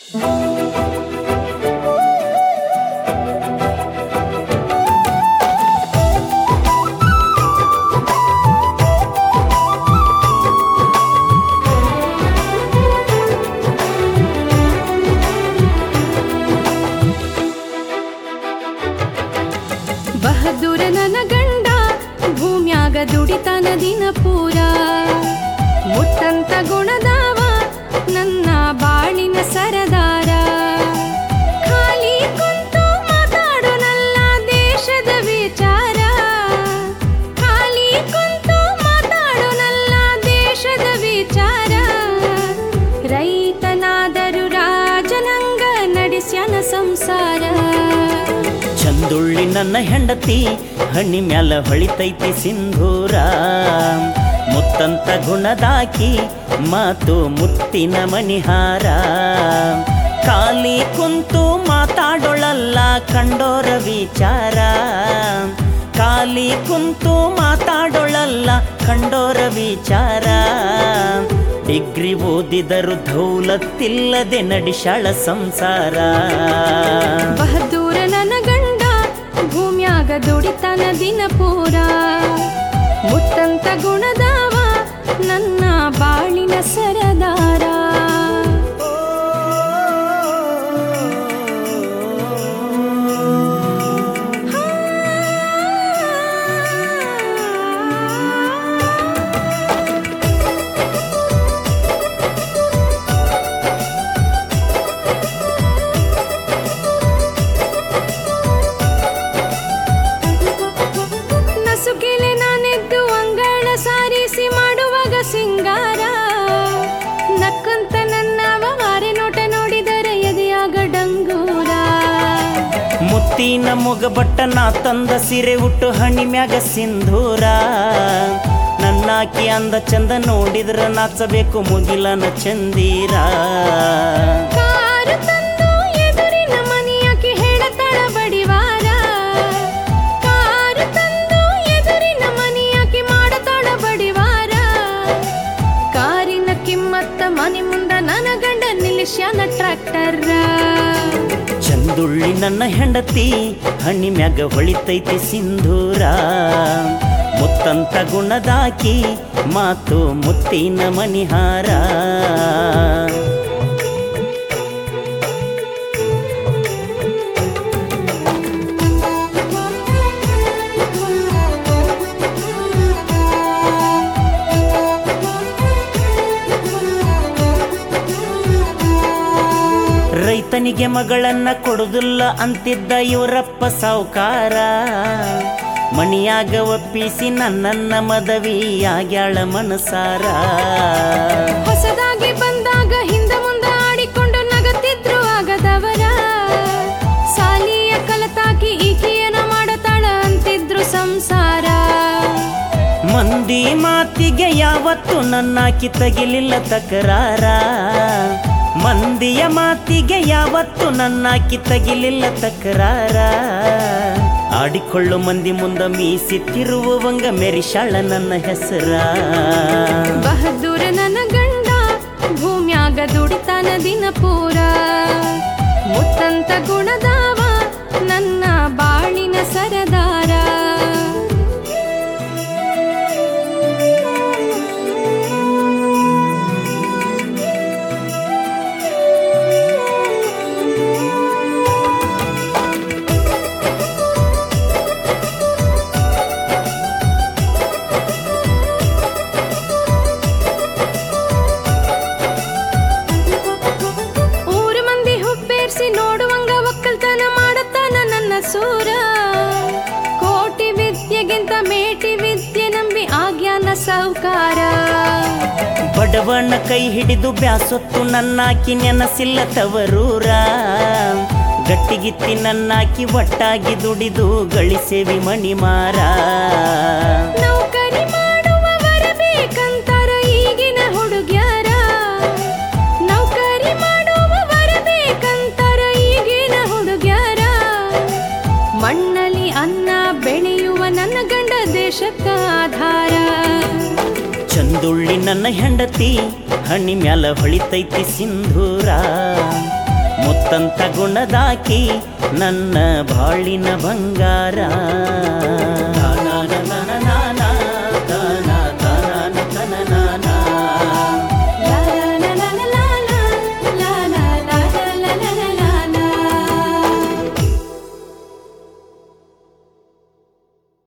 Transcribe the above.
ಬಹದ್ದೂರ ನನ್ನ ಗಂಡ ಭೂಮ್ಯಾಗ ದುಡಿತನ ದಿನ ಪೂರ ಮುತ್ತಂತ ಗುಣದಾವ ನನ್ನ ಬಾಳಿನ ಸರದಾರ ಖಾಲಿ ಕುಂತು ಮಾತಾಡೋನಲ್ಲ ದೇಶದ ವಿಚಾರ ಖಾಲಿ ಕುಂತು ಮಾತಾಡೋನಲ್ಲ ದೇಶದ ವಿಚಾರ ರೈತನಾದರೂ ರಾಜನಂಗ ನಡೆಸ್ಯಾನ ಸಂಸಾರ ಚಂದುಳ್ಳಿ ನನ್ನ ಹೆಂಡತಿ ಹಣ್ಣಿ ಮ್ಯಾಲ ಹೊಳಿತೈತಿ ಸಿಂಧೂರ ಮುತ್ತಂತ ಗುಣದಾಕಿ ಮಾತು ಮುತ್ತಿನ ಮಣಿಹಾರ ಖಾಲಿ ಕುಂತು ಮಾತಾಡೊಳಲ್ಲ ಕಂಡೋರ ವಿಚಾರ ಖಾಲಿ ಕುಂತು ಮಾತಾಡೊಳಲ್ಲ ಕಂಡೋರ ವಿಚಾರ ಡಿಗ್ರಿ ಓದಿದರು ದೌಲತ್ತಿಲ್ಲದೆ ನಡಿಶಾಳ ಸಂಸಾರ ಬಹದ್ದೂರ ನನ್ನ ಗಂಡ ಭೂಮ್ಯಾಗ ದುಡಿತನ ದಿನ ಪೂರ ಮುತ್ತಂತ ಗುಣದಾವ ನನ್ನ ಬಾಳಿನ ಸರದಾರ ನಸುಕಿಲೆ ನಾನೆದ್ದು ಅಂಗಳ ಸಾರಿಸಿ ಮಾಡುವಾಗ ಸಿಂಗಾರ ನಕ್ಕಂತ ನನ್ನವ ಮಾರೆ ನೋಟ ನೋಡಿದರೆ ಎದೆಯಾಗ ಡಂಗೂರ ಮುತ್ತಿನ ಮುಗಬಟ್ಟ ನಾ ತಂದ ಸಿರೆ ಉಟ್ಟು ಹಣಿ ಮ್ಯಾಗ ಸಿಂಧೂರ ನನ್ನಾಕಿ ಅಂದ ಚಂದ ನೋಡಿದ್ರ ನಾಚಬೇಕು ಮುಗಿಲನ ಚಂದೀರ ಕಾರು ತಂದು ಎದುರಿನ ಮನೆಯಾಕಿ ಹೇಳತಳ ಬಡಿವಾರ ಕಾರು ತಂದು ಎದುರಿನ ಮನೆಯಾಕಿ ಮಾಡತಾಳ ಬಡಿವಾರ ಕಾರಿನ ಕಿಮ್ಮತ್ತ ಮನೆ ಮುಂದ ನನ್ನ ಗಂಡ ನಿಲ್ಲಿಸ್ಯಾನ ಟ್ರ್ಯಾಕ್ಟರ್ ಚಂದುಳ್ಳಿ ನನ್ನ ಹೆಂಡತಿ ಹಣ್ಣಿ ಮ್ಯಾಗ ಹೊಳಿತೈತಿ ಸಿಂಧೂರ ಮುತ್ತಂತ ಗುಣದಾಕಿ ಮಾತು ಮುತ್ತಿನ ಮಣಿಹಾರ ರೈತನಿಗೆ ಮಗಳನ್ನ ಕೊಡುದಿಲ್ಲ ಅಂತಿದ್ದ ಇವರಪ್ಪ ಸಾವುಕಾರ ಮಣಿಯಾಗ ಒಪ್ಪಿಸಿ ನನ್ನನ್ನ ಮದವಿಯಾಗ್ಯಾಳ ಮನಸಾರ ಹೊಸದಾಗಿ ಬಂದಾಗ ಹಿಂದ ಮುಂದ ಆಡಿಕೊಂಡು ನಗತಿದ್ರು ಆಗದವರ ಸಾಲಿಯ ಕಲತಾಕಿ ಈಕೆಯನ ಮಾಡತಾಳ ಅಂತಿದ್ರು ಸಂಸಾರ ಮಂದಿ ಮಾತಿಗೆ ಯಾವತ್ತು ನನ್ನಾಕಿ ತಗಿಲಿಲ್ಲ ತಕರಾರ ಮಂದಿಯ ಮಾತಿಗೆ ಯಾವತ್ತು ನನ್ನಾಕಿ ತಗಿಲಿಲ್ಲ ತಕರಾರ ಆಡಿಕೊಳ್ಳು ಮಂದಿ ಮುಂದ ಮೀಸಿತ್ತಿರುವವಂಗ ಮೆರಿಶಾಳ ನನ್ನ ಹೆಸರ ಬಹದ್ದೂರ ನನ್ನ ಗಂಡ ಭೂಮ್ಯಾಗ ದುಡಿತಾನ ದಿನ ಪೂರ ಮುತ್ತಂತ ಗುಣದಾವ ನನ್ನ ಬಾಳಿನ ಸರದಾರ ಊರು ಮಂದಿ ಹುಬ್ಬೇರ್ಸಿ ನೋಡುವಂಗ ಒಕ್ಕಲ್ತನ ಮಾಡತಾನ ನನ್ನ ಸೂರ ಕೋಟಿ ವಿದ್ಯೆಗಿಂತ ಮೇಟಿ ವಿದ್ಯೆ ನಂಬಿ ಆಗ್ಯಾನ ಸಾಹುಕಾರ ಬಡವನ ಕೈ ಹಿಡಿದು ಬ್ಯಾಸೊತ್ತು ನನ್ನಾಕಿ ನೆನಸಿಲ್ಲ ತವರೂರ ಗಟ್ಟಿಗಿತ್ತಿ ನನ್ನಾಕಿ ಒಟ್ಟಾಗಿ ದುಡಿದು ಗಳಿಸೇವಿ ಮಣಿಮಾರ ನೌಕರಿ ಮಾಡುವವರ ಬೇಕಂತಾರ ಈಗಿನ ಹುಡುಗ್ಯಾರ ನೌಕರಿ ಮಾಡುವವರ ಬೇಕಂತಾರ ಈಗಿನ ಹುಡುಗ್ಯಾರ ಮಣ್ಣಲ್ಲಿ ಅನ್ನ ಬೆಳೆಯುವ ನನ್ನ ಗಂಡ ದೇಶಕ್ಕ ಆಧಾರ ಚಂದುಳ್ಳಿ ನನ್ನ ಹೆಂಡತಿ ಹಣ್ಣಿ ಮ್ಯಾಲ ಹೊಳಿತೈತಿ ಸಿಂಧೂರ ಮುತ್ತಂತ ಗುಣದಾಕಿ ನನ್ನ ಬಾಳಿನ ಬಂಗಾರ